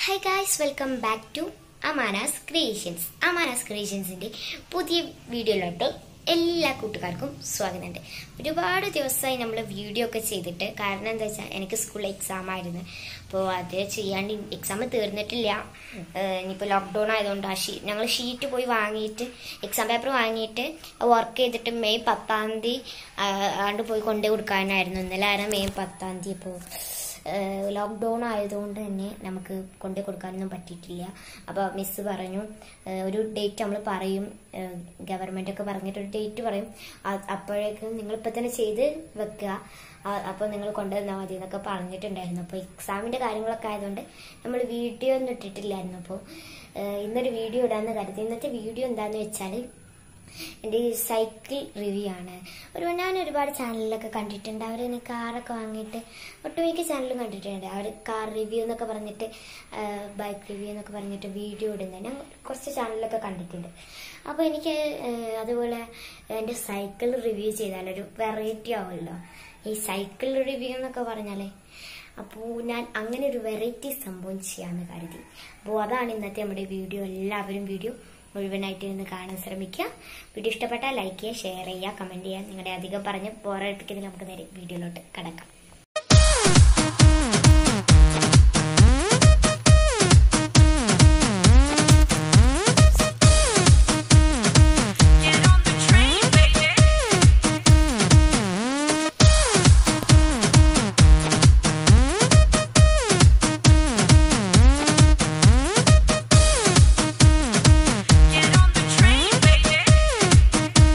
Hi guys welcome back to Amanas creations Amanas ക്രിയേഷൻസിന്റെ പുതിയ വീഡിയോയിലോട്ട് എല്ലാ കൂട്ടുകാർക്കും സ്വാഗതമുണ്ട് ഒരുപാട് ദിവസമായി നമ്മൾ വീഡിയോ ഒക്കെ ചെയ്തിട്ട് കാരണം എന്താ വെച്ചാൽ എനിക്ക് സ്കൂളിൽ എക്സാം ആയിരുന്നു അപ്പോൾ അത് ചെയ്യാണ്ട് എക്സാം തീർന്നിട്ടില്ല ഏഹ് ഇനിയിപ്പോൾ ലോക്ക്ഡൗൺ ആയതുകൊണ്ട് ആ ഷീ ഞങ്ങൾ ഷീറ്റ് പോയി വാങ്ങിയിട്ട് എക്സാം പേപ്പർ വാങ്ങിയിട്ട് വർക്ക് ചെയ്തിട്ട് മെയ് പത്താം തീയതി ആണ്ട് പോയി കൊണ്ടു കൊടുക്കാനായിരുന്നു ഇന്നലെ ആണ് മെയ് പത്താം തീയതി ഇപ്പോൾ ലോക്ക്ഡൗൺ ആയതുകൊണ്ട് തന്നെ നമുക്ക് കൊണ്ടു കൊടുക്കാനൊന്നും പറ്റിയിട്ടില്ല അപ്പോൾ മിസ്സ് പറഞ്ഞു ഏഹ് ഒരു ഡേറ്റ് നമ്മൾ പറയും ഗവൺമെന്റ് ഒക്കെ പറഞ്ഞിട്ട് ഒരു ഡേറ്റ് പറയും അ- അപ്പോഴേക്കും നിങ്ങൾ ഇപ്പം തന്നെ ചെയ്ത് വെക്കുക അപ്പോൾ നിങ്ങൾ കൊണ്ടുവന്നാൽ മതി എന്നൊക്കെ പറഞ്ഞിട്ടുണ്ടായിരുന്നു അപ്പോൾ എക്സാമിന്റെ കാര്യങ്ങളൊക്കെ ആയതുകൊണ്ട് നമ്മൾ വീഡിയോ ഒന്നും ഇട്ടിട്ടില്ലായിരുന്നു അപ്പോൾ ഇന്നൊരു വീഡിയോ ഇടാന്ന് കരുതി ഇന്നത്തെ വീഡിയോ എന്താന്ന് വെച്ചാൽ എൻ്റെ ഈ സൈക്കിൾ റിവ്യൂ ആണ് ഒരു ഞാൻ ഒരുപാട് ചാനലിലൊക്കെ കണ്ടിട്ടുണ്ട് അവർ ഇനി കാറൊക്കെ വാങ്ങിയിട്ട് ഒട്ടുമിക്ക ചാനലും കണ്ടിട്ടുണ്ട് അവർ കാർ റിവ്യൂ എന്നൊക്കെ പറഞ്ഞിട്ട് ബൈക്ക് റിവ്യൂ എന്നൊക്കെ പറഞ്ഞിട്ട് വീഡിയോ ഇടുന്നത് ഞാൻ കുറച്ച് ചാനലിലൊക്കെ കണ്ടിട്ടുണ്ട് അപ്പോൾ എനിക്ക് ഏഹ്, അതുപോലെ എൻ്റെ സൈക്കിൾ റിവ്യൂ ചെയ്താലൊരു വെറൈറ്റി ആവുമല്ലോ ഈ സൈക്കിൾ റിവ്യൂ എന്നൊക്കെ പറഞ്ഞാലേ അപ്പോൾ ഞാൻ അങ്ങനെ ഒരു വെറൈറ്റി സംഭവം ചെയ്യാമെന്ന് കരുതി അപ്പോൾ അതാണ് ഇന്നത്തെ നമ്മുടെ വീഡിയോ എല്ലാവരും വീഡിയോ മുഴുവനായിട്ട് നിന്ന് കാണാൻ ശ്രമിക്കുക വീഡിയോ ഇഷ്ടപ്പെട്ടാൽ ലൈക്ക് ചെയ്യുക ഷെയർ ചെയ്യുക കമന്റ് ചെയ്യുക നിങ്ങളുടെ അധികം പറഞ്ഞ് പോരാട്ടിക്കുന്നതിൽ നമുക്ക് നേരെ വീഡിയോയിലോട്ട് കടക്കാം Get on the train, baby. Get on the train, baby.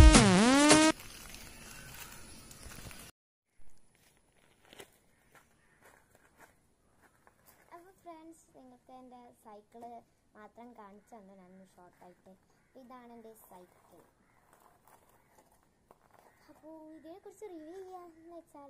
അപ്പോൾ ഫ്രണ്ട്സ് നിങ്ങൾക്ക് എൻ്റെ സൈക്കിള് മാത്രം കാണിച്ചു തന്നെ ഞാൻ ഷോർട്ടായിട്ട് ഇതാണ് എൻ്റെ സൈക്കിൾ അപ്പോൾ ഇതിനെക്കുറിച്ച് റിവ്യൂ ചെയ്യാന്ന് വെച്ചാൽ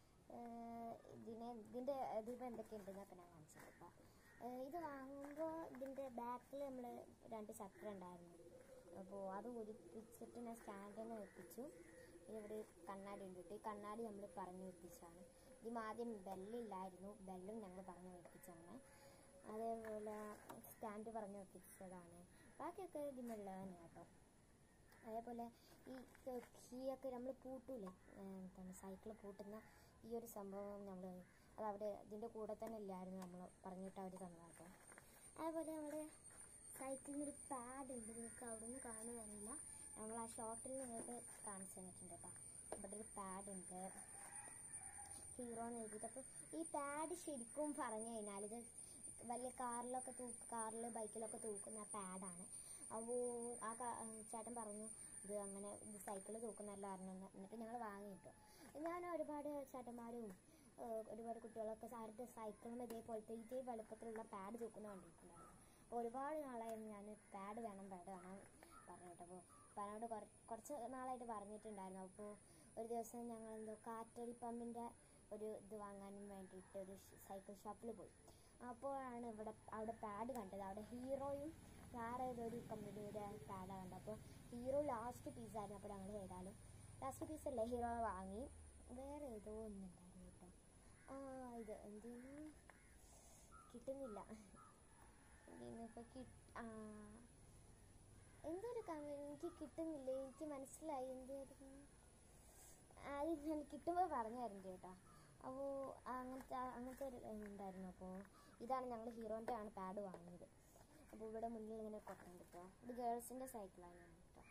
ഇതിനെ ഇതിൻ്റെ ഇതിപ്പോൾ എന്തൊക്കെയുണ്ടെന്നൊക്കെ ഞാൻ കാണിച്ചത് കേട്ടോ ഇത് വാങ്ങുമ്പോൾ ഇതിൻ്റെ ബാക്കിൽ നമ്മൾ രണ്ട് ചക്രം ഉണ്ടായിരുന്നു അപ്പോൾ അത് ഒലിപ്പിച്ചിട്ട് ഞാൻ സ്റ്റാൻഡിൽ വെപ്പിച്ചു ഇവിടെ കണ്ണാടി ഉണ്ട് കേട്ടോ ഈ കണ്ണാടി നമ്മൾ പറഞ്ഞു വെപ്പിച്ചാണ് ഇതിന് ആദ്യം ബെല്ലില്ലായിരുന്നു ബെല്ലും ഞങ്ങൾ പറഞ്ഞു വെപ്പിച്ചാണ് അതേപോലെ സ്റ്റാൻഡ് പറഞ്ഞു വെപ്പിച്ചതാണ് ബാക്കിയൊക്കെ ഇതിനുള്ളതാണ് കേട്ടോ അതേപോലെ ഈ കീയൊക്കെ നമ്മൾ പൂട്ടൂലേ ഏഹ് എന്താണ് സൈക്കിൾ പൂട്ടുന്ന ഈ ഒരു സംഭവം നമ്മൾ അത് അവിടെ ഇതിൻ്റെ കൂടെ തന്നെ ഇല്ലായിരുന്നു നമ്മൾ പറഞ്ഞിട്ട് അവർ തന്നതാട്ടോ അതേപോലെ നമ്മുടെ സൈക്കിളിന് ഒരു പാഡ് ഉണ്ട് നിങ്ങൾക്ക് അവിടെ നിന്ന് കാണുകയറിയില്ല നമ്മൾ ആ ഷോട്ടിൽ നിങ്ങൾക്ക് കാണിച്ചു തന്നിട്ടുണ്ട് കേട്ടോ ഇവിടെ ഒരു പാഡ് ഉണ്ട് ഹീറോ എന്ന് എഴുതിയിട്ട് അപ്പോൾ ഈ പാഡ് ശരിക്കും പറഞ്ഞു കഴിഞ്ഞാൽ ഇത് വലിയ കാറിലൊക്കെ തൂക്ക് കാറിൽ ബൈക്കിലൊക്കെ തൂക്കുന്ന പാഡാണ് അപ്പോൾ ആ കാ- ആ ചേട്ടൻ പറഞ്ഞു ഇത് അങ്ങനെ ഇത് സൈക്കിൾ തൂക്കുന്നല്ല പറഞ്ഞു എന്നിട്ട് ഞങ്ങൾ വാങ്ങിയിട്ടു ഞാൻ ഒരുപാട് ചേട്ടന്മാരും ഏഹ്, ഒരുപാട് കുട്ടികളൊക്കെ അവരുടെ സൈക്കിളും ഇതേപോലത്തെ ഇതേ വലുപ്പത്തിലുള്ള പാഡ് തൂക്കുന്ന കണ്ടിട്ടുണ്ടായിരുന്നു അപ്പോൾ ഒരുപാട് നാളായിരുന്നു ഞാൻ പാഡ് വേണം പാഡ് വേണം പറഞ്ഞിട്ട് അപ്പോൾ പനോട് കുറച്ച് നാളായിട്ട് പറഞ്ഞിട്ടുണ്ടായിരുന്നു അപ്പോൾ ഒരു ദിവസം ഞങ്ങൾ എന്തോ കാറ്റടി പമ്പിൻ്റെ ഒരു ഇത് വാങ്ങാനും വേണ്ടിയിട്ട് ഒരു സൈക്കിൾ ഷോപ്പിൽ പോയി അപ്പോഴാണ് ഇവിടെ അവിടെ പാഡ് കണ്ടത് അവിടെ ഹീറോയും വേറെ ഏതൊരു കമ്പനിയുടെ പാഡാണ് കണ്ടത് അപ്പോൾ ഹീറോ ലാസ്റ്റ് പീസായിരുന്നു അപ്പോൾ ഞങ്ങൾ ചെയ്താലും ലാസ്റ്റ് പീസ് അല്ലേ ഹീറോ വാങ്ങി വേറെ ഏതോ ഒന്നുണ്ടായിരുന്നു കേട്ടോ ആ ഇത് എന്തിനു കിട്ടുന്നില്ല ഇതിനിപ്പോൾ കിട്ട ആ എന്തൊരു കമ്പനി എനിക്ക് കിട്ടുന്നില്ല എനിക്ക് മനസ്സിലായി എന്തായിരുന്നു അത് ഞാൻ കിട്ടുമ്പോൾ പറഞ്ഞു തരുന്നുണ്ട് കേട്ടോ അപ്പോൾ അങ്ങനത്തെ അങ്ങനത്തെ ഒരു ഉണ്ടായിരുന്നു അപ്പോൾ ഇതാണ് ഞങ്ങൾ ഹീറോൻ്റെ ആണ് പാഡ് വാങ്ങിയത് അപ്പോൾ ഇവിടെ മുന്നിൽ ഇങ്ങനെ കൊട്ടുണ്ട് കേട്ടോ ഇത് ഗേൾസിൻ്റെ സൈക്കിളാണ് കേട്ടോ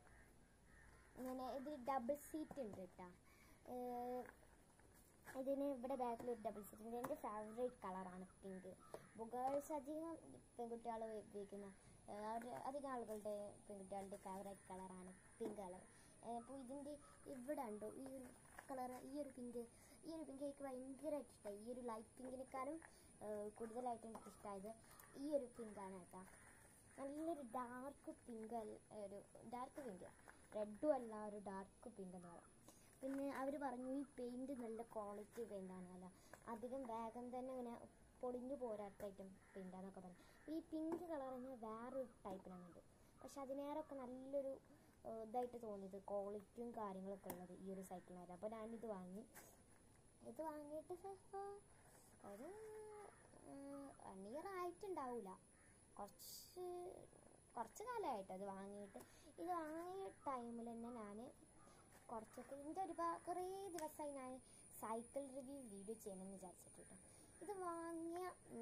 ഇങ്ങനെ ഇതിൽ ഡബിൾ സീറ്റ് ഉണ്ട് കേട്ടോ ഏഹ് ഇതിന് ഇവിടെ ബാക്കിൽ ഒരു ഡബിൾ സീറ്റ് ഉണ്ട് എൻ്റെ ഫേവറേറ്റ് കളറാണ് പിങ്ക് അപ്പോൾ ഗേൾസ് അധികം പെൺകുട്ടികൾ ഉപയോഗിക്കുന്ന ഏഹ് അവര് അധികം ആളുകളുടെ പെൺകുട്ടികളുടെ ഫേവറേറ്റ് കളറാണ് പിങ്ക് കളർ അപ്പോൾ ഇതിൻ്റെ ഇവിടെ ഉണ്ടോ ഈ ഒരു കളർ ഈ ഒരു പിങ്ക് ഈ ഒരു പിങ്ക് എനിക്ക് ഭയങ്കരമായിട്ട് ഇഷ്ടമായി ഈ ഒരു ലൈറ്റ് പിങ്കിനേക്കാളും ഏഹ് കൂടുതലായിട്ട് എനിക്ക് ഇഷ്ടമായത് ഈ ഒരു പിങ്കാണ് കേട്ടോ നല്ലൊരു ഡാർക്ക് പിങ്ക് ഒരു ഡാർക്ക് പിങ്ക് റെഡും അല്ല ഒരു ഡാർക്ക് പിങ്ക് എന്ന് പറയാം പിന്നെ അവർ പറഞ്ഞു ഈ പെയിൻറ് നല്ല ക്വാളിറ്റി പെയിൻ്റാണ് അല്ല അധികം വേഗം തന്നെ ഇങ്ങനെ പൊടിഞ്ഞു പോരാത്ത ഐറ്റം പെയിൻ്റാന്നൊക്കെ പറഞ്ഞു ഈ പിങ്ക് കളറിന് വേറൊരു ടൈപ്പിനാണുണ്ട് പക്ഷെ അതിനേറൊക്കെ നല്ലൊരു ഏഹ്, ഇതായിട്ട് തോന്നിയത് ക്വാളിറ്റിയും കാര്യങ്ങളൊക്കെ ഉള്ളത് ഈ ഒരു സൈക്കിളിനായിരുന്നു അപ്പോൾ ഞാനിത് വാങ്ങി ഇത് വാങ്ങിയിട്ട് ചിലപ്പോൾ ഒരു വൺ ഇയർ ആയി ആയിട്ടുണ്ടാവില്ല കുറച്ച് കുറച്ച് കാലമായിട്ട് അത് വാങ്ങിയിട്ട് ഇത് വാങ്ങിയ ടൈമിൽ തന്നെ ഞാൻ കുറച്ചൊക്കെ ഇതിൻ്റെ ഒരുപാട് കുറേ ദിവസമായി ഞാൻ സൈക്കിൾ റിവ്യൂ വീഡിയോ ചെയ്യണമെന്ന് വിചാരിച്ചിട്ടുണ്ട് ഇത് വാങ്ങിയ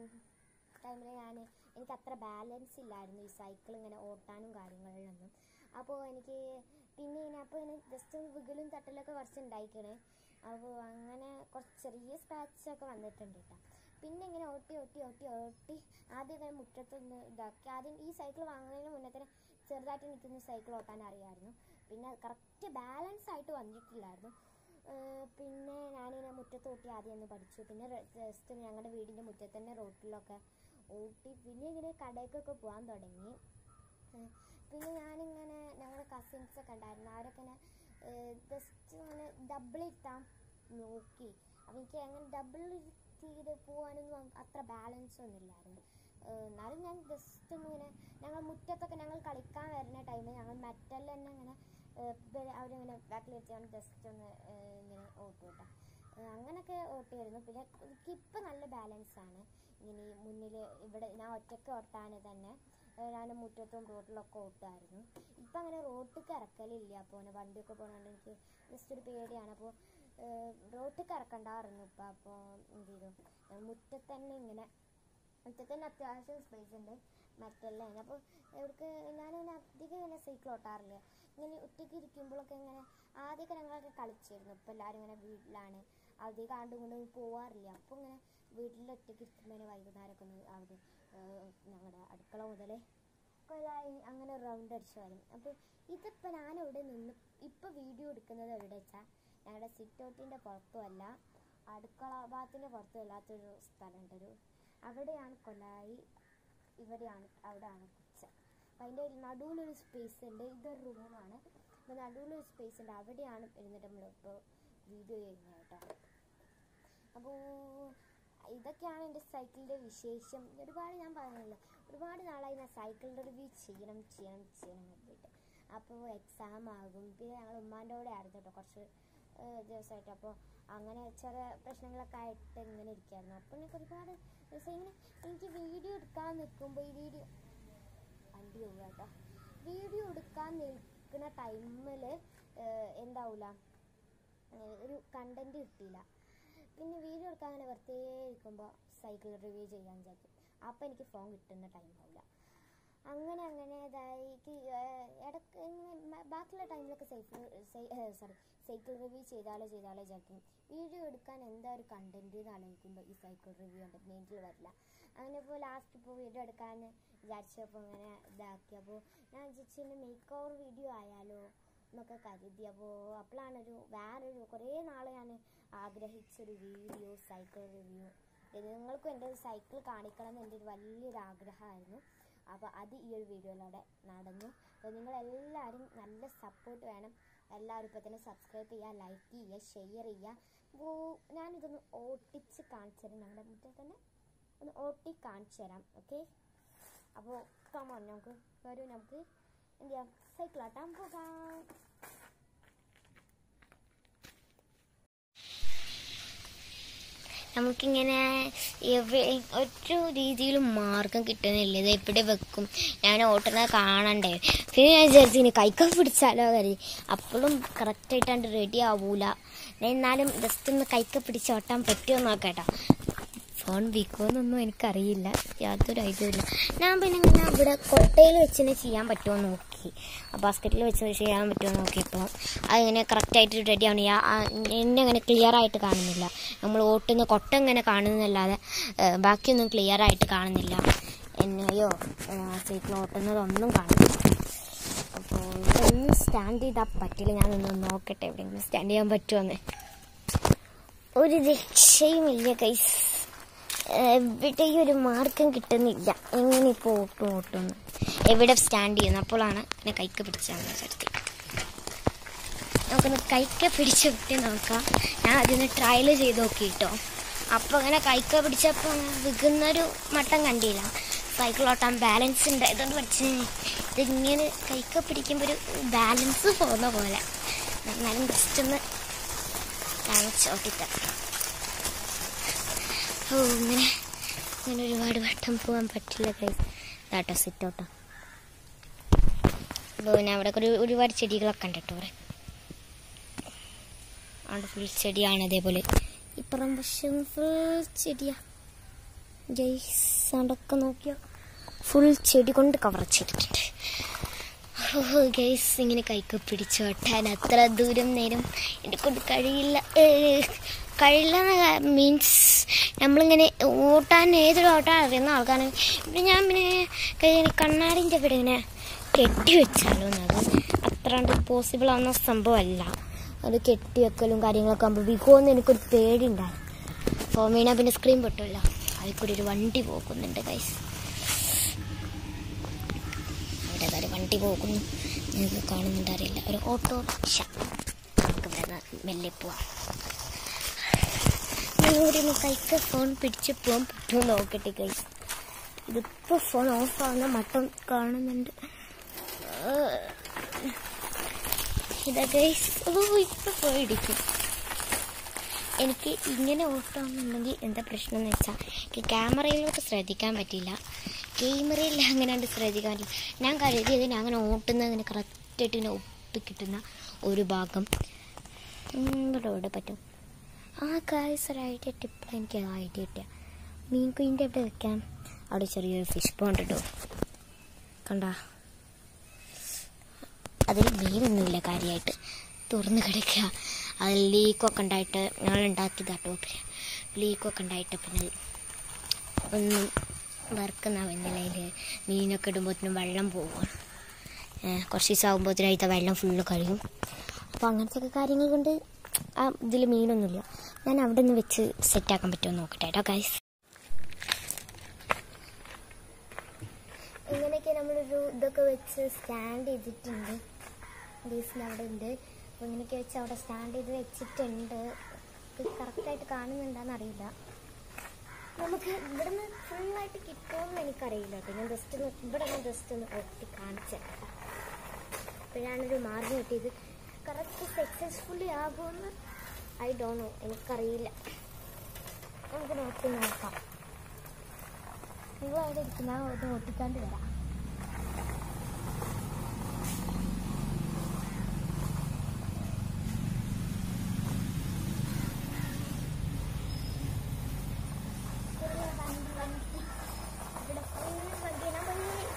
ടൈമിൽ ഞാൻ എനിക്ക് അത്ര ബാലൻസ് ഇല്ലായിരുന്നു ഈ സൈക്കിൾ ഇങ്ങനെ ഓട്ടാനും കാര്യങ്ങളിലൊന്നും അപ്പോൾ എനിക്ക് പിന്നെ ഇങ്ങനെ അപ്പോൾ ഇങ്ങനെ ജസ്റ്റ് വിഗിലും തട്ടലൊക്കെ കുറച്ച് ഉണ്ടായിക്കണേ അപ്പോൾ അങ്ങനെ കുറച്ച് ചെറിയ സ്ക്രാച്ച് ഒക്കെ വന്നിട്ടുണ്ട് കേട്ടോ പിന്നെ ഇങ്ങനെ ഓട്ടി ഓട്ടി ഓട്ടി ഓട്ടി ആദ്യം ഇങ്ങനെ മുറ്റത്തൊന്ന് ഇതാക്കി ആദ്യം ഈ സൈക്കിൾ വാങ്ങുന്നതിന് മുന്നേ തന്നെ ചെറുതായിട്ട് എനിക്കൊന്ന് സൈക്കിൾ ഓട്ടാൻ അറിയാമായിരുന്നു പിന്നെ കറക്റ്റ് ബാലൻസ് ആയിട്ട് വന്നിട്ടില്ലായിരുന്നു ഏഹ് പിന്നെ ഞാനിങ്ങനെ മുറ്റത്ത് ഓട്ടി ആദ്യം ഒന്ന് പഠിച്ചു പിന്നെ ജസ്റ്റ് ഞങ്ങളുടെ വീടിൻ്റെ മുറ്റത്ത് തന്നെ റോട്ടിലൊക്കെ ഓട്ടി പിന്നെ ഇങ്ങനെ കടയ്ക്കൊക്കെ പോകാൻ തുടങ്ങി ഏഹ് പിന്നെ ഞാനിങ്ങനെ ഞങ്ങളുടെ കസിൻസ് ഒക്കെ ഉണ്ടായിരുന്നു അവരൊക്കെ ഇങ്ങനെ ജസ്റ്റ് ഇങ്ങനെ ഡബിൾ ഇരുത്താൻ നോക്കി അപ്പം എനിക്ക് അങ്ങനെ ഡബിൾ ചെയ്ത് പോകാനൊന്നും അത്ര ബാലൻസ് ഒന്നും ഇല്ലായിരുന്നു ഏഹ് എന്നാലും ഞാൻ ജസ്റ്റ് ഒന്ന് ഇങ്ങനെ ഞങ്ങൾ മുറ്റത്തൊക്കെ ഞങ്ങൾ കളിക്കാൻ വരുന്ന ടൈമിൽ ഞങ്ങൾ മെറ്റലിൽ തന്നെ ഇങ്ങനെ ഏഹ് ഇവര് അവരിങ്ങനെ ബാക്കിൽ വെച്ചാണ് ജസ്റ്റ് ഒന്ന് ഏഹ് ഇങ്ങനെ ഓട്ടു കേട്ടോ ഏഹ് അങ്ങനൊക്കെ ഓട്ടിയായിരുന്നു പിന്നെ എനിക്കിപ്പോൾ നല്ല ബാലൻസ് ആണ് ഇങ്ങനെ ഈ മുന്നിൽ ഇവിടെ ഞാൻ ഒറ്റയ്ക്ക് ഓട്ടാൻ തന്നെ ഏഹ് ഞാൻ മുറ്റത്തും റോട്ടിലൊക്കെ ഓട്ടുമായിരുന്നു ഇപ്പം അങ്ങനെ റോട്ടിൽ ഇറക്കലില്ല അപ്പോൾ അങ്ങനെ വണ്ടിയൊക്കെ പോകുന്നതുകൊണ്ട് എനിക്ക് ജസ്റ്റ് ഒരു പേടിയാണ് അപ്പോൾ റോട്ടിൽ ഇറക്കണ്ടായിരുന്നു ഇപ്പം അപ്പോൾ എന്ത് ചെയ്തു ഞാൻ മുറ്റത്ത് തന്നെ ഇങ്ങനെ മുറ്റത്ത് തന്നെ അത്യാവശ്യം സ്പേസ് ഉണ്ട് മെറ്റലിലാണ് അപ്പോൾ എവിടേക്ക് ഞാനിങ്ങനെ അധികം ഇങ്ങനെ സൈക്കിൾ ഓട്ടാറില്ല ഇങ്ങനെ ഒറ്റയ്ക്ക് ഇരിക്കുമ്പോഴൊക്കെ ഇങ്ങനെ ആദ്യമൊക്കെ ഞങ്ങളൊക്കെ കളിച്ചിരുന്നു ഇപ്പോൾ എല്ലാവരും ഇങ്ങനെ വീട്ടിലാണ് അധികം ആണ്ടും കൊണ്ടൊന്നും പോവാറില്ല അപ്പോൾ ഇങ്ങനെ വീട്ടിൽ ഒറ്റയ്ക്ക് ഇരിക്കുമ്പോൾ വൈകുന്നേരമൊക്കെ ഒന്ന് അവിടെ ഞങ്ങളുടെ അടുക്കള മുതൽ കൊല്ലായി അങ്ങനെ റൗണ്ട് അടിച്ച് വരും അപ്പോൾ ഇതിപ്പോൾ ഞാൻ ഇവിടെ നിന്ന് ഇപ്പോൾ വീഡിയോ എടുക്കുന്നത് എവിടെ വെച്ചാൽ ഞങ്ങളുടെ സിറ്റ് ഔട്ടിൻ്റെ പുറത്തുമല്ല അടുക്കള ഭാഗത്തിൻ്റെ പുറത്തും അല്ലാത്തൊരു സ്ഥലമുണ്ട് ഒരു അവിടെയാണ് കൊല്ലായി ഇവിടെയാണ് അവിടെയാണ് കിച്ചൺ അപ്പം അതിൻ്റെ നടുവിലൊരു സ്പേസ് ഉണ്ട് ഇതൊരു റൂമാണ് അപ്പോൾ നടുവിലൊരു സ്പേസ് ഉണ്ട് അവിടെയാണ് ഇരുന്നിട്ട് നമ്മളിപ്പോൾ വീഡിയോ ചെയ്യുന്നത് കേട്ടോ അപ്പോൾ ഇതൊക്കെയാണ് എൻ്റെ സൈക്കിളിൻ്റെ വിശേഷം ഒരുപാട് ഞാൻ പറഞ്ഞില്ല ഒരുപാട് നാളായി ഞാൻ സൈക്കിളിൻ്റെ റിവ്യൂ ചെയ്യണം ചെയ്യണം ചെയ്യണം കരുതിയിട്ട് അപ്പോൾ എക്സാം ആകും പിന്നെ ഞങ്ങൾ ഉമ്മാൻ്റെ കൂടെ ആയിരുന്നു കേട്ടോ കുറച്ച് ഏഹ് ദിവസമായിട്ട് അപ്പോൾ അങ്ങനെ ചെറിയ പ്രശ്നങ്ങളൊക്കെ ആയിട്ട് ഇങ്ങനെ ഇരിക്കുകയായിരുന്നു അപ്പോൾ എനിക്ക് ഒരുപാട് ദിവസം ഇങ്ങനെ എനിക്ക് വീഡിയോ എടുക്കാൻ നിൽക്കുമ്പോൾ ഈ വീഡിയോ വണ്ടി പോവുക കേട്ടോ വീഡിയോ എടുക്കാൻ നിൽക്കുന്ന ടൈമിൽ എന്താവൂല ഏഹ് ഒരു കണ്ടന്റ് കിട്ടിയില്ല പിന്നെ വീഡിയോ എടുക്കാൻ അങ്ങനെ വെറുതെ ഇരിക്കുമ്പോൾ സൈക്കിൾ റിവ്യൂ ചെയ്യാൻ വിചാരിക്കും അപ്പോൾ എനിക്ക് ഫോൺ കിട്ടുന്ന ടൈം ആവില്ല അങ്ങനെ അങ്ങനെ ഇതായിട്ട് ഇടയ്ക്ക് ഇങ്ങനെ മ- ബാക്കിയുള്ള ടൈമിലൊക്കെ സൈക്കിൾ സോറി സൈക്കിൾ റിവ്യൂ ചെയ്താലോ ചെയ്താലോ വിചാരിക്കും വീഡിയോ എടുക്കാൻ എന്താ ഒരു കണ്ടന്റ് എന്ന് ആലോചിക്കുമ്പോൾ ഈ സൈക്കിൾ റിവ്യൂ ഉണ്ട് മെയിനിൽ വരില്ല അങ്ങനെ ഇപ്പോൾ ലാസ്റ്റ് ഇപ്പോൾ വീഡിയോ എടുക്കാൻ വിചാരിച്ചപ്പോൾ അങ്ങനെ ഇതാക്കിയപ്പോൾ ഞാൻ വിചാരിച്ചു മേക്ക് ഓവർ വീഡിയോ ആയാലോ എന്നൊക്കെ കരുതി അപ്പോൾ അപ്പോഴാണൊരു വേറൊരു കുറേ നാൾ ഞാൻ ആഗ്രഹിച്ചൊരു വീഡിയോ സൈക്കിൾ റിവ്യൂ ഇത് നിങ്ങൾക്കും എൻ്റെ ഒരു സൈക്കിൾ കാണിക്കണം എന്ന് എൻ്റെ ഒരു വലിയൊരു ആഗ്രഹമായിരുന്നു അപ്പോൾ അത് ഈ ഒരു വീഡിയോയിലൂടെ നടന്നു അപ്പോൾ നിങ്ങളെല്ലാവരും നല്ല സപ്പോർട്ട് വേണം എല്ലാവരും ഇപ്പോൾ തന്നെ സബ്സ്ക്രൈബ് ചെയ്യുക ലൈക്ക് ചെയ്യുക ഷെയർ ചെയ്യുക അപ്പോൾ ഞാനിതൊന്ന് ഓട്ടിച്ച് കാണിച്ചു തരാം ഞങ്ങളുടെ മുറ്റത്ത് തന്നെ ഒന്ന് ഓട്ടി കാണിച്ചു തരാം ഓക്കെ അപ്പോൾ കമോൺ നമുക്ക് വരൂ നമുക്ക് എന്ത് ചെയ്യാം സൈക്കിൾ ഓട്ടാൻ പോകാം നമുക്കിങ്ങനെ എവ- ഒരു രീതിയിലും മാർഗം കിട്ടുന്നില്ല ഇത് എവിടെ വെക്കും ഞാൻ ഓട്ടുന്നത് കാണണ്ടേ പിന്നെ ഞാൻ വിചാരിച്ചു ഇനി കൈക്ക പിടിച്ചാലോ കരുതി അപ്പോഴും കറക്റ്റായിട്ടാണ്ട് റെഡി ആവൂല ഞാൻ എന്നാലും ജസ്റ്റ് ഒന്ന് കൈക്ക പിടിച്ച് ഓട്ടാൻ പറ്റുമോ നോക്കട്ടോ ഫോൺ വിൽക്കുമെന്നൊന്നും എനിക്കറിയില്ല യാതൊരു ഐഡിയ ഇല്ല ഞാൻ പിന്നെ ഇങ്ങനെ ഇവിടെ കൊട്ടയിൽ വെച്ച് തന്നെ ചെയ്യാൻ പറ്റുമോ നോക്കി ബാസ്ക്കറ്റിൽ വെച്ച് ചെയ്യാൻ പറ്റുമോ നോക്കിയപ്പോൾ അതിങ്ങനെ കറക്റ്റായിട്ട് റെഡി ആവണില്ല ആ, എന്നെ അങ്ങനെ ക്ലിയർ ആയിട്ട് കാണുന്നില്ല നമ്മൾ ഓട്ടുന്ന കൊട്ട ഇങ്ങനെ കാണുന്നതല്ലാതെ ഏഹ്, ബാക്കിയൊന്നും ക്ലിയർ ആയിട്ട് കാണുന്നില്ല എന്നെയോ സൈക്കിൾ ഓട്ടുന്നതൊന്നും കാണുന്നില്ല അപ്പോൾ ഇതൊന്നും സ്റ്റാൻഡ് ചെയ്താൽ പറ്റില്ല ഞാനൊന്ന് നോക്കട്ടെ എവിടെയെങ്കിലും സ്റ്റാൻഡ് ചെയ്യാൻ പറ്റുമോന്ന് ഒരു രക്ഷയുമില്ല കൈസ് എവിടെയും ഒരു മാർക്കം കിട്ടുന്നില്ല എങ്ങനെ ഇപ്പോൾ ഓട്ടും ഓട്ടുന്നു എവിടെ സ്റ്റാൻഡ് ചെയ്യുന്നു അപ്പോഴാണ് എന്നെ കൈക്ക് പിടിച്ചാൽ വിചാരിച്ചത് നമുക്കൊന്ന് കൈക്ക പിടിച്ച് വിട്ട് നോക്കാം ഞാൻ അതിന് ട്രയൽ ചെയ്ത് നോക്കി കേട്ടോ അപ്പോൾ അങ്ങനെ കൈക്ക പിടിച്ചപ്പോൾ അങ്ങനെ വിൽക്കുന്നൊരു മട്ടം കണ്ടില്ല സൈക്കിൾ ഓട്ടാൻ ബാലൻസ് ഉണ്ടായതുകൊണ്ട് പഠിച്ച് ഇതിങ്ങനെ കൈക്ക പിടിക്കുമ്പോൾ ഒരു ബാലൻസ് പോകുന്ന പോലെ എന്നാലും ജസ്റ്റ് ഒന്ന് കാണിച്ച് ഓട്ടിത്തരാം ഓ ഇങ്ങനെ അങ്ങനെ ഒരുപാട് വട്ടം പോകാൻ പറ്റില്ല ഗൈസ് ഇതാട്ടോ സിറ്റോട്ടോ അപ്പോൾ പിന്നെ അവിടെ ഒരു ഒരുപാട് ചെടികളൊക്കെ ഉണ്ട് കേട്ടോ അവിടെ അവിടെ ഫുൾ ചെടിയാണ് അതേപോലെ ഇപ്പുറം വശം ഫുൾ ചെടിയാ ഗൈസ് അതൊക്കെ നോക്കിയോ ഫുൾ ചെടി കൊണ്ട് കവർ ചെയ്തിട്ടുണ്ട് ഓ ഗൈസ് ഇങ്ങനെ കൈക്ക് പിടിച്ചു ഓട്ടാൻ അത്ര ദൂരം നേരം എന്നെ കൊണ്ട് കഴിയില്ല ഏ, കഴിയില്ല മീൻസ് നമ്മളിങ്ങനെ ഓട്ടാൻ ഏതൊരു ഓട്ടാൻ അറിയുന്ന ആൾക്കാണ് പിന്നെ ഞാൻ പിന്നെ കൈ കണ്ണാടിൻ്റെ ഇവിടെ ഇങ്ങനെ കെട്ടി വെച്ചാലോ എന്നത് അത്ര പോസിബിൾ ആവുന്ന സംഭവമല്ല അത് കെട്ടി വെക്കലും കാര്യങ്ങളൊക്കെ ആകുമ്പോൾ വികോന്ന് എനിക്കൊരു പേടിയുണ്ടായിരുന്നു അപ്പോൾ വീണ പിന്നെ സ്ക്രീൻ പൊട്ടുമല്ലോ അതിൽ കൂടി ഒരു വണ്ടി പോകുന്നുണ്ട് ഗൈസ് അവിടെ ദാ ഒരു വണ്ടി പോകുന്നു നിങ്ങൾക്ക് കാണുന്നുണ്ട് അറിയില്ല ഒരു ഓട്ടോറിക്ഷ നമുക്ക് ഇവിടെ നിന്ന് മെല്ലെ പോവാം ഒരു കൈക്ക് ഫോൺ പിടിച്ച് പോകാൻ പറ്റുമോ നോക്കട്ടെ കൈസ് ഇതിപ്പോൾ ഫോൺ ഓഫ് ആവുന്ന മട്ടം കാണുന്നുണ്ട് ഏഹ്. ഇതാ ഗൈസ് ഓ ഇപ്പൊ പോയി ഇടിക്കും എനിക്ക് ഇങ്ങനെ ഓട്ടാമെന്നുണ്ടെങ്കിൽ എന്താ പ്രശ്നം എന്ന് വെച്ചാൽ എനിക്ക് ക്യാമറയിലോട്ട് ശ്രദ്ധിക്കാൻ പറ്റില്ല ക്യാമറയിൽ അങ്ങനെ കണ്ട് ശ്രദ്ധിക്കാൻ പറ്റില്ല ഞാൻ കരുതിയത് ഞാൻ അങ്ങനെ ഓട്ടുന്ന അങ്ങനെ കറക്റ്റായിട്ട് ഇങ്ങനെ ഒപ്പി കിട്ടുന്ന ഒരു ഭാഗം ഉം, ഇവിടെ ഇവിടെ പറ്റും ആ ഗായ്സ് ഒരു ഐഡിയ ടിപ്പ് എനിക്ക് ഐഡിയ കിട്ടിയ മീൻ കുയിൻ്റെ എവിടെ വെക്കാം അവിടെ ചെറിയൊരു ഫിഷ് പോണ്ട് കേട്ടോ കണ്ടാ അതിൽ മീനൊന്നുമില്ല കാര്യമായിട്ട് തുറന്ന് കിടക്കുക അതിൽ ലീക്കൊക്കെ ഉണ്ടായിട്ട് ഞങ്ങൾ ഉണ്ടാക്കിയതാട്ടോ പിന്നെ ലീക്കൊക്കെ ഉണ്ടായിട്ട് പിന്നെ ഒന്നും വറുക്കുന്ന വെന്നിലയിൽ മീനൊക്കെ ഇടുമ്പോഴത്തേനും വെള്ളം പോകും കുറച്ച് ദിവസം ആകുമ്പോഴത്തേനും അതിൻ്റെ വെള്ളം ഫുള്ള് കഴിയും അപ്പോൾ അങ്ങനത്തെ ഒക്കെ കാര്യങ്ങൾ കൊണ്ട് ആ ഇതിൽ മീനൊന്നുമില്ല ഞാൻ അവിടെ നിന്ന് വെച്ച് സെറ്റാക്കാൻ പറ്റുമോ എന്ന് നോക്കട്ടെ കേട്ടോ ഗൈസ് ഇങ്ങനെയൊക്കെ നമ്മളൊരു ഇതൊക്കെ വെച്ച് സ്റ്റാൻഡ് ചെയ്തിട്ടുണ്ട് ഡീസിന് അവിടെ ഉണ്ട് അപ്പോൾ ഇങ്ങനെയൊക്കെ വെച്ച് അവിടെ സ്റ്റാൻഡ് ചെയ്ത് വെച്ചിട്ടുണ്ട് ഇത് കറക്റ്റായിട്ട് കാണുന്നുണ്ടെന്ന് അറിയില്ല നമുക്ക് ഇവിടുന്ന് ഫുള്ളായിട്ട് കിട്ടുമെന്ന് എനിക്കറിയില്ല കേട്ടോ ഞാൻ ജസ്റ്റ് ഒന്ന് ഇവിടെ ഒന്ന് ജസ്റ്റ് ഒന്ന് ഒട്ടി കാണിച്ചേക്കാം അപ്പോഴാണൊരു മാർഗം കിട്ടിയത് കറക്റ്റ് സക്സസ്ഫുള്ളി ആകുമെന്ന് ഐ ഡോണ്ട് നോ എനിക്കറിയില്ല നമുക്ക് നോക്കി നോക്കാം നിങ്ങൾ അവിടെ ഇരിക്കും ഞാൻ ഒന്ന് ഒട്ടിക്കാണ്ട് വരാം ചെറിയ വണ്ടി വണ്ടി ഇവിടെ ഫുൾ വണ്ടി ഞാൻ പോയി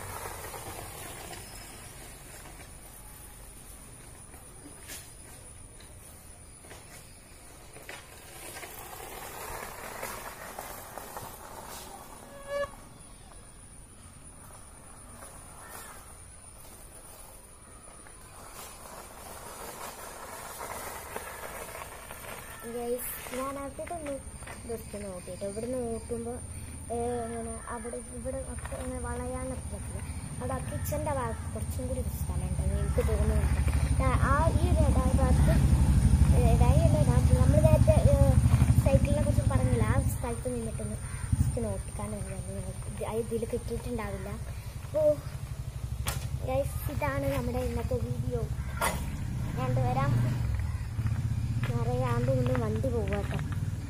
ഗൈസ് ഞാൻ അവിടെ ഒന്ന് ജസ്റ്റ് നോക്കിയിട്ട് ഇവിടുന്ന് ഓട്ടുമ്പോൾ ഇങ്ങനെ അവിടെ ഇവിടെ ഒക്കെ ഇങ്ങനെ വളയാനൊക്കെ പറ്റില്ല അവിടെ ആ കിച്ചൻ്റെ ഭാഗത്ത് കുറച്ചും കൂടി ഒരു സ്ഥലമുണ്ട് എനിക്ക് തോന്നുന്നുണ്ട് ഞാൻ ആ ഈ ഒരു ഇടായ ഭാഗത്ത് ഇടായല്ല ഞാൻ നമ്മൾ നേരത്തെ സൈക്കിളിനെ കുറിച്ച് പറഞ്ഞില്ല ആ സ്ഥലത്ത് നിന്നിട്ടൊന്ന് ജസ്റ്റ് നോക്കിക്കാണ്ട് ഇതിൽ കിട്ടിയിട്ടുണ്ടാവില്ല അപ്പോൾ ഗൈസ് ഇതാണ് നമ്മുടെ ഇന്നത്തെ വീഡിയോ ഞാൻ വരാം നിറയെ ആണ്ടും കൊണ്ടും വണ്ടി പോവാട്ടോ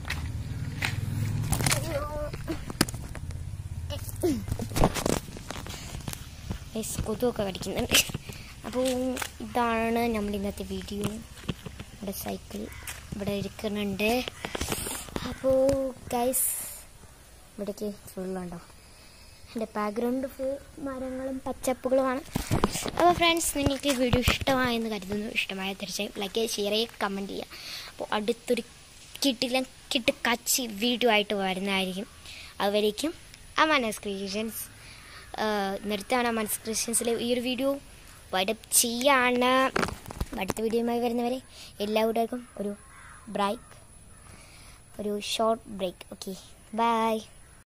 കൊതുവൊക്കെ കടിക്കുന്നുണ്ട് അപ്പോൾ ഇതാണ് നമ്മുടെ ഇന്നത്തെ വീഡിയോ ഇവിടെ സൈക്കിൾ ഇവിടെ ഇരിക്കുന്നുണ്ട് അപ്പോൾ ഗൈസ് ഇവിടേക്ക് ഫുള്ളുണ്ടോ എൻ്റെ ബാക്ക്ഗ്രൗണ്ട് ഫുൾ മരങ്ങളും പച്ചപ്പുകളുമാണ് അപ്പോൾ ഫ്രണ്ട്സ് നിങ്ങൾക്ക് ഈ വീഡിയോ ഇഷ്ടമായെന്ന് കരുതുന്നു ഇഷ്ടമായ തീർച്ചയായും ലൈക്ക് ചെയ്യുക ഷെയർ ചെയ്യുക കമൻറ്റ് ചെയ്യുക അപ്പോൾ അടുത്തൊരു കിട്ടില്ല കിട്ട് കച്ചി വീഡിയോ ആയിട്ട് വരുന്നതായിരിക്കും അതുവരേക്കും അമാനസ് ക്രിയേഷൻസ് നിർത്താണ് അമാനസ് ക്രിയേഷൻസിലെ ഈ ഒരു വീഡിയോ വൈഡപ്പ് ചെയ്യാണ് അടുത്ത വീഡിയോയുമായി വരുന്നവരെ എല്ലാവരുടെയും ഒരു ബ്രേക്ക് ഒരു ഷോർട്ട് ബ്രേക്ക് ഓക്കെ ബൈ